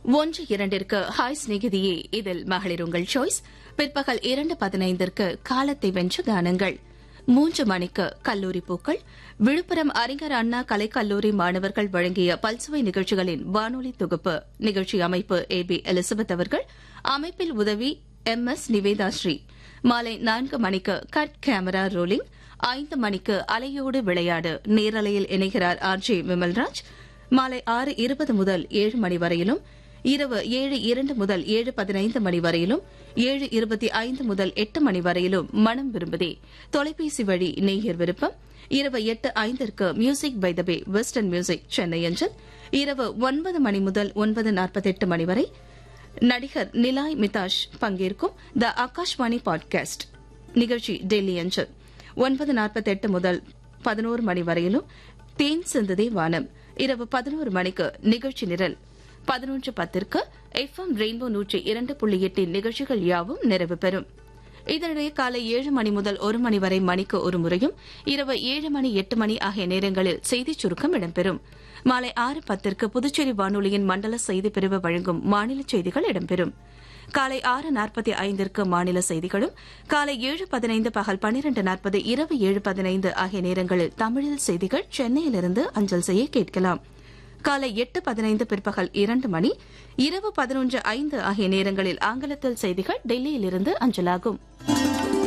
ஒன்று இரண்டிற்கு ஹாய் சிநேகிதியே இதில் மகளிர் உங்கள் சாய்ஸ் பிற்பகல் இரண்டு பதினைந்திற்கு காலத்தை வென்ற கானங்கள் மூன்று மணிக்கு கல்லூரி பூக்கள் விழுப்புரம் அறிஞர் அண்ணா கலைக்கல்லூரி மாணவர்கள் வழங்கிய பல்சுவை நிகழ்ச்சிகளின் வானொலி தொகுப்பு நிகழ்ச்சி அமைப்பு ஏ பி எலிசபெத் அவர்கள் அமைப்பில் உதவி எம் எஸ் நிவேதாஸ்ரீ மாலை நான்கு மணிக்கு கட் கேமரா ரோலிங் ஐந்து மணிக்கு அலையோடு விளையாடு நேரலையில் இணைகிறார் ஆர் ஜே விமல்ராஜ் மாலை ஆறு இருபது முதல் ஏழு மணி வரையிலும் இரவு ஏழு இரண்டு முதல் ஏழு பதினைந்து மணி வரையிலும் ஏழு இருபத்தி ஐந்து முதல் எட்டு மணி வரையிலும் மனம் விரும்புதே தொலைபேசி வழி நேயர் விருப்பம் இரவு எட்டு ஐந்திற்கு music by the bay western music Chennai அஞ்சல் இரவு ஒன்பது மணி முதல் ஒன்பது நாற்பத்தெட்டு மணி வரை நடிகர் நிலாய் மிதாஷ் பங்கேற்கும் த ஆகாஷ்வாணி பாட்காஸ்ட் நிகழ்ச்சி டெல்லி அஞ்சல் ஒன்பது நாற்பத்தெட்டு முதல் பதினோரு மணி வரையிலும் தேன் சிந்ததே வானம் இரவு பதினோரு மணிக்கு நிகழ்ச்சி நிரல் பதினொன்று பத்திற்கு எஃப் எம் ரெயின்போ நூற்றி இரண்டு புள்ளி எட்டின் நிகழ்ச்சிகள் யாவும் நிறைவு பெறும் இதனிடையே காலை ஏழு மணி முதல் ஒரு மணி வரை மணிக்கு ஒரு முறையும் இரவு ஏழு மணி எட்டு மணி ஆகிய நேரங்களில் செய்திச் சுருக்கம் இடம்பெறும் மாலை ஆறு பத்திற்கு புதுச்சேரி வானொலியின் மண்டல செய்திப் பிரிவு வழங்கும் மாநில செய்திகள் இடம்பெறும் காலை ஆறு நாற்பத்தி ஐந்திற்கு மாநில செய்திகளும் காலை ஏழு பதினைந்து பகல் பன்னிரண்டு நாற்பது இரவு ஏழு பதினைந்து ஆகிய நேரங்களில் தமிழில் செய்திகள் சென்னையிலிருந்து அஞ்சல் செய்ய கேட்கலாம் காலை எட்டு பதினைந்து பிற்பகல் இரண்டு மணி இரவு பதினொன்று ஐந்து ஆகிய நேரங்களில் ஆங்கிலத்தில் செய்திகள் டெல்லியிலிருந்து அஞ்சலாகும்